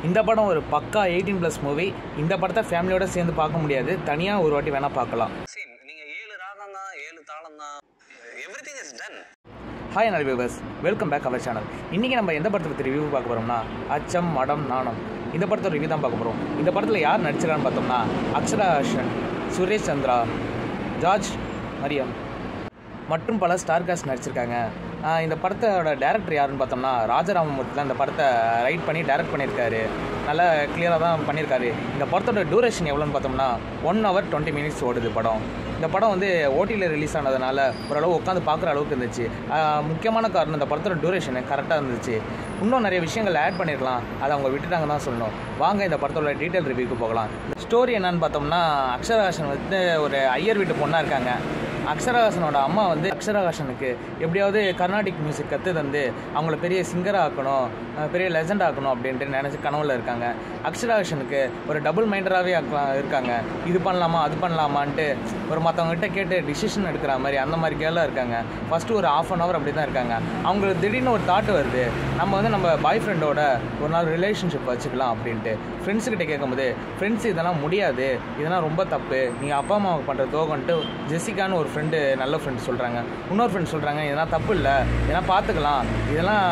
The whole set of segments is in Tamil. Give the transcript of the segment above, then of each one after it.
இந்த படம் ஒரு பக்கா எயிட்டீன் ப்ளஸ் மூவி இந்த படத்தை ஃபேமிலியோட சேர்ந்து பார்க்க முடியாது தனியாக ஒரு வாட்டி வேணால் பார்க்கலாம் See, நீங்க ஏழு ராகம் தான் ஏழு தாளம் தான் எவ்ரிதிங் இஸ் டன் ஹாய் நல்ல viewers welcome back our channel இன்றைக்கி நம்ம எந்த படத்தை பற்றி ரிவ்யூ பார்க்க போகிறோம்னா அச்சம் மடம் நாணம் இந்த படத்தோட ரிவ்யூ தான் பார்க்க போகிறோம் இந்த படத்தில் யார் நடிச்சிருக்கான்னு பார்த்தோம்னா அக்ஷரா ஹர்ஷன் சுரேஷ் சந்திரா ஜார்ஜ் மரியம் மற்றும் பல ஸ்டார் காஸ்ட் நடிச்சிருக்காங்க ஆஹ் இந்த படத்தோட டேரக்டர் யாருன்னு பார்த்தோம்னா ராஜராமமூர்த்தி தான் இந்த படத்தை ரைட் பண்ணி டைரக்ட் பண்ணியிருக்காரு நல்லா கிளியராக தான் பண்ணியிருக்காரு இந்த படத்தோட டூரேஷன் எவ்வளோன்னு பார்த்தோம்னா ஒன் ஹவர் டுவெண்ட்டி மினிட்ஸ் ஓடுது படம் இந்த படம் வந்து ஓடியில் ரிலீஸ் ஆனதுனால ஓரளவு உட்காந்து பார்க்குற அளவுக்கு இருந்துச்சு ஆஹ் முக்கியமான காரணம் இந்த படத்தோட டூரேஷன் கரெக்டாக இருந்துச்சு இன்னும் நிறைய விஷயங்கள் ஆட் பண்ணியிருக்கலாம் அதை அவங்க விட்டுட்டாங்க தான் சொல்லணும் வாங்க இந்த படத்தோட டீட்டெயில் ரிவ்யூக்கு போகலாம் ஸ்டோரி என்னன்னு பார்த்தோம்னா அக்ஷராசன் வந்து ஒரு ஐயர் வீட்டு பொண்ணாக இருக்காங்க அக்ஷராசனோட அம்மா வந்து அக்ஷராசனுக்கு எப்படியாவது கர்நாடிக் மியூசிக் கற்று தந்து அவங்கள பெரிய சிங்கராக ஆக்கணும் அஹ் பெரிய லெஜண்ட் ஆக்கணும் அப்படின்ட்டு நினச்சி கனவுல இருக்காங்க அக்ஷராசனுக்கு ஒரு டபுள் மைண்டராகவே இருக்காங்க இது பண்ணலாமா அது பண்ணலாமான்ட்டு ஒரு மற்றவங்ககிட்ட கேட்டு டிசிஷன் எடுக்கிற மாதிரி அந்த மாதிரி கேர்லாம் இருக்காங்க ஃபஸ்ட்டு ஒரு ஆஃப் அன் ஹவர் அப்படி தான் இருக்காங்க அவங்களுக்கு திடீர்னு ஒரு தாட் வருது நம்ம வந்து நம்ம பாய் ஃப்ரெண்டோட ஒரு நாள் ரிலேஷன்ஷிப் வச்சுக்கலாம் அப்படின்ட்டு ஃப்ரெண்ட்ஸுக்கிட்ட கேட்கும்போது ஃப்ரெண்ட்ஸ் இதெல்லாம் முடியாது இதெல்லாம் ரொம்ப தப்பு நீங்கள் அப்பா அம்மாவுக்கு பண்ணுற தோகன்ட்டு ஜெசிகான்னு ஒரு ஃப்ரெண்டு நல்ல ஃப்ரெண்ட் சொல்கிறாங்க இன்னொரு ஃப்ரெண்ட் சொல்கிறாங்க இதெல்லாம் தப்பு இல்லை இதெல்லாம் பார்த்துக்கலாம் இதெல்லாம்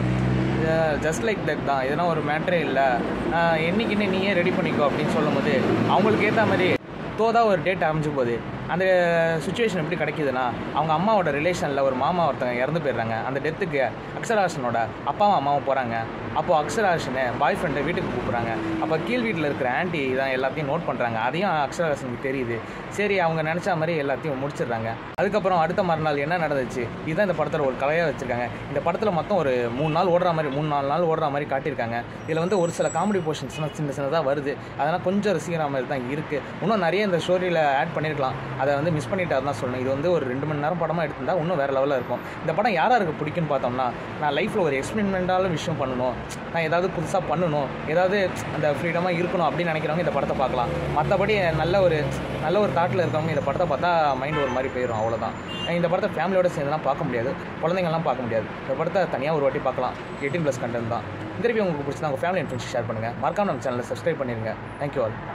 ஜஸ்ட் லைக் தட் தான் இதெல்லாம் ஒரு மேட்ரே இல்லை என்னைக்குன்னு நீயே ரெடி பண்ணிக்கோ அப்படின்னு சொல்லும்போது அவங்களுக்கு ஏற்ற மாதிரி தோதா ஒரு டேட் அமைஞ்சு போகுது அந்த சுச்சுவேஷன் எப்படி கிடைக்குதுன்னா அவங்க அம்மாவோட ரிலேஷனில் ஒரு மாமா ஒருத்தங்க இறந்து போயிடுறாங்க அந்த டெத்துக்கு அக்ஷராசனோட அப்பாவும் அம்மாவும் போகிறாங்க அப்போது அக்ஷராசனை பாய் ஃப்ரெண்டை வீட்டுக்கு கூப்பிட்றாங்க அப்போ கீழ் வீட்டில் இருக்கிற ஆன்ட்டி தான் எல்லாத்தையும் நோட் பண்ணுறாங்க அதையும் அக்ஷராசனுக்கு தெரியுது சரி அவங்க நினச்ச மாதிரி எல்லாத்தையும் முடிச்சிடுறாங்க அதுக்கப்புறம் அடுத்த மறுநாள் என்ன நடந்துச்சு இதுதான் இந்த படத்தில் ஒரு கலையாக வச்சுருக்காங்க இந்த படத்தில் மொத்தம் ஒரு மூணு நாள் ஓடுற மாதிரி மூணு நாலு நாள் ஓடுற மாதிரி காட்டியிருக்காங்க இதில் வந்து ஒரு சில காமெடி போர்ஷன்ஸ்லாம் சின்ன சின்னதாக வருது அதெல்லாம் கொஞ்சம் ரசிக்கிற மாதிரி தான் இருக்குது இன்னும் நிறைய இந்த ஸ்டோரியில் ஆட் பண்ணியிருக்கலாம் அதை வந்து மிஸ் பண்ணிட்டாரு தான் சொல்லணும் இது வந்து ஒரு ரெண்டு மணி நேரம் படமாக எடுத்திருந்தா இன்னும் வேறு லெவலில் இருக்கும் இந்த படம் யார் யாருக்கு பிடிக்குன்னு பார்த்தோம்னா நான் லைஃப்பில் ஒரு எக்ஸ்பெரிமெண்டாலும் விஷயம் பண்ணணும் நான் ஏதாவது புதுசாக பண்ணணும் ஏதாவது அந்த ஃப்ரீடமாக இருக்கணும் அப்படின்னு நினைக்கிறவங்க இந்த படத்தை பார்க்கலாம் மற்றபடி நல்ல ஒரு நல்ல ஒரு தாட்டில் இருக்கவங்க இந்த படத்தை பார்த்தா மைண்ட் ஒரு மாதிரி போயிடும் அவ்வளோதான் இந்த படத்தை ஃபேமிலியோட சேர்ந்துலாம் பார்க்க முடியாது குழந்தைங்கள்லாம் பார்க்க முடியாது இந்த படத்தை தனியாக ஒரு வாட்டி பார்க்கலாம் எயிட்டீன் ப்ளஸ் கண்டென்ட் தான் இந்த ரிவ்யூ உங்களுக்கு பிடிச்சா உங்கள் ஃபேமிலி அண்ட் ஃப்ரெண்ட்ஸ் ஷேர் பண்ணுங்கள் மறக்காம நம்ம சேனலை சப்ஸ்கிரைப் பண்ணிடுங்க தேங்க்யூ ஆல்